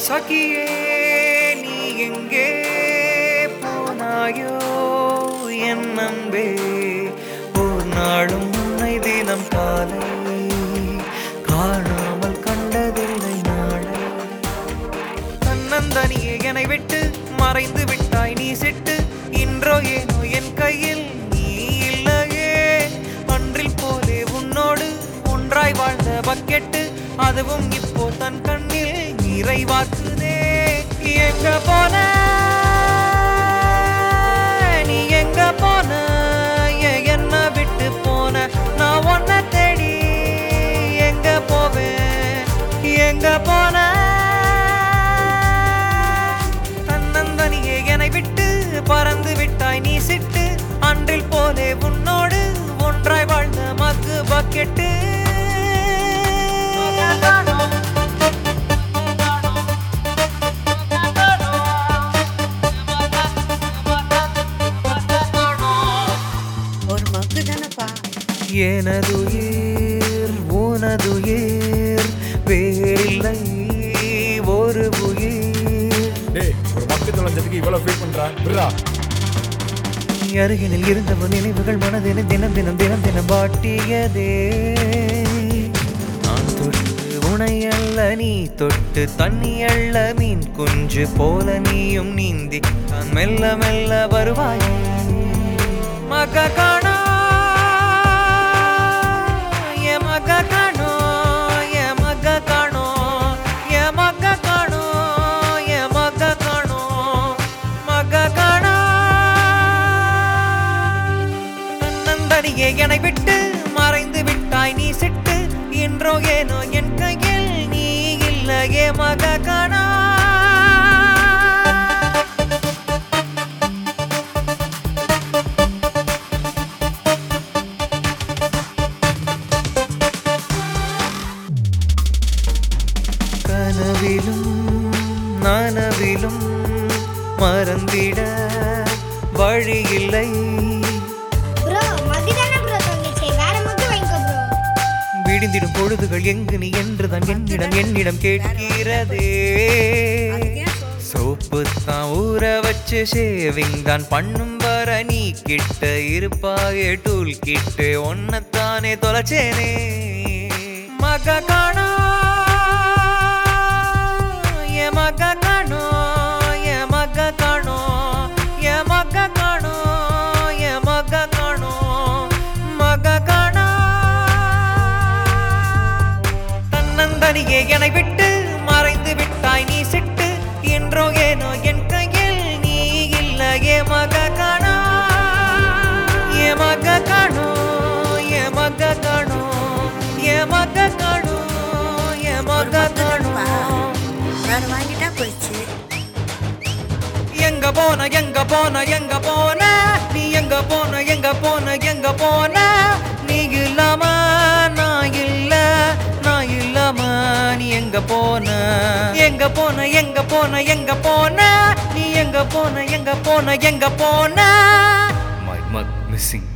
சகியே நீ எங்கே போனாயோ என் அன்பே ஒரு நாளும் உன்னை தினம் காலை காணாமல் கண்டதில்லை நாளை தன்னந்தனியே என்னை விட்டு மறைந்து விட்டாய் நீ சிட்டு இன்றோ ஏனோ என் கையில் நீ இல்லையே அன்றில் போலே உன்னோடு ஒன்றாய் வாழ்ந்த பக்கெட்டு அதுவும் இப்போ தன் கண்ணில் நிறைவாக்குதே எங்க போன நீ எங்க போன ஏன் என்ன விட்டு போன நான் உன்னை தேடி எங்க போவேன் எங்க போன தன்னந்தனியே என்னை விட்டு பறந்து விட்டாய் நீ சிட்டு அன்றில் போலே உன்னோடு ஒன்றாய் வாழ்ந்த மக்கு பக்கெட்டு ஒரு மக்கு தானப்பா எனதுயிர் உனதுயிர் வேறில்லை ஒரு உயிர் டேய் ஒரு மக்கு தொலைஞ்சதுக்கு இவ்வளவு ஃபீல் பண்றா விட்றா நீ அருகினில் இருந்தவன் நினைவுகள் மனதினை தினம் தினம் தினம் தினம் பாட்டியதே நான் தொட்டு உனை அல்ல நீ தொட்டு தண்ணி அல்ல மீன் குஞ்சு போல நீயும் நீந்தி நான் மெல்ல மெல்ல வருவாய் மக காணா எ மக காணோ எ மக காணோ எ மக காணோ எ மக காணோ மக காணா தன்னந்தனியே என்னை விட்டு மறைந்து விட்டாய் நீ சிட்டு என்றோ ஏனோ என் கையில் நீ இல்லையே மக காணா கனவிலும் நனவிலும் மறந்திட வழியில்லை ப்ரோ மக்கு தானே ப்ரோ தொங்கிச்சு வேற மக்கு வாங்கிக்கோ ப்ரோ விடிந்திடும் பொழுதுகள் எங்கு நீ என்றுதான் என்னிடம் என்னிடம் கேட்கிறதே சோப்பு தான் ஊற வச்சு ஷேவிங் தான் பண்ணும் வர நீ கிட்ட இருப்பாயே டூல் கிட்டு ஒன்னத்தானே தொலைச்சேனே மக காணோ எ மக காணோ எ மக காணோ எ மக காணோ எ மக காணோ மக காணோ தன்னந்தனியே என்னை விட்டு மறைந்து விட்டாய் நீ சிட்டு என்றோ ஏனோ என் கையில் நீ இல்லையே மக காணோ ஏ மக காணோ ஏ மக காணோ ஏ மக காணோ ஏ மக காணோ நான் வாங்கிட்டா போயிடுச்சு எங்க போன எங்க போன எங்க போன நீ எங்க போன எங்க போன எங்க போன நீ இல்லாம நான் இல்ல நான் இல்லாம நீ எங்க போன எங்க போன எங்க போன எங்க போன நீ எங்க போன எங்க போன எங்க போன மை மக் மிஸ்ஸிங்